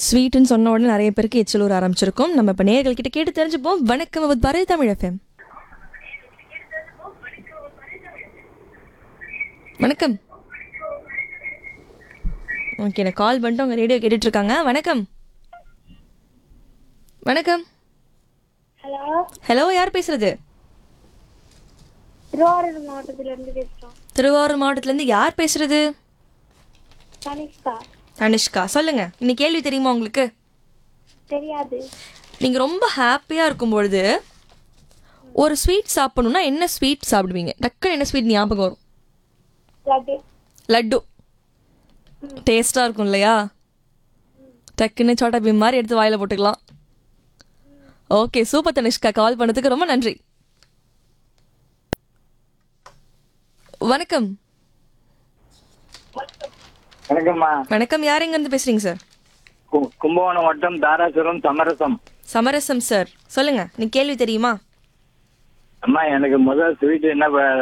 ஸ்வீட்னு சொன்ன உடனே நிறைய பேருக்கு எச்சலூர் ஆரம்பிச்சிருக்கோம் நம்ம இப்போ நேர்கள் கிட்ட கேட்டு தெரிஞ்சுப்போம் வணக்கம் வித் பாரதி தமிழ் எஃப்எம் வணக்கம் ஓகே நான் கால் பண்ணிட்டு அவங்க ரேடியோ கேட்டுட்டு இருக்காங்க வணக்கம் வணக்கம் ஹலோ ஹலோ யார் பேசுறது திருவாரூர் மாவட்டத்துல இருந்து பேசுறோம் திருவாரூர் மாவட்டத்துலேருந்து யார் பேசுறது கனிஷ்கா தனிஷ்கா சொல்லுங்க இன்னைக்கு கேள்வி தெரியுமா உங்களுக்கு தெரியாது நீங்க ரொம்ப ஹாப்பியா இருக்கும் பொழுது ஒரு ஸ்வீட் சாப்பிடணும்னா என்ன ஸ்வீட் சாப்பிடுவீங்க டக்குன்னு என்ன ஸ்வீட் ஞாபகம் வரும் லட்டு லட்டு டேஸ்டா இருக்கும் இல்லையா டக்குன்னு சோட்டா பீம் மாதிரி எடுத்து வாயில போட்டுக்கலாம் ஓகே சூப்பர் தனிஷ்கா கால் பண்ணதுக்கு ரொம்ப நன்றி வணக்கம் வணக்கம்மா வணக்கம் யார் எங்க இருந்து பேசுறீங்க சார் கு- கும்பகோணம் வட்டம் தாராசுரம் சமரசம் சமரசம் சார் சொல்லுங்க நீ கேள்வி தெரியுமா அம்மா எனக்கு முதல் ஸ்வீட் என்ன ப-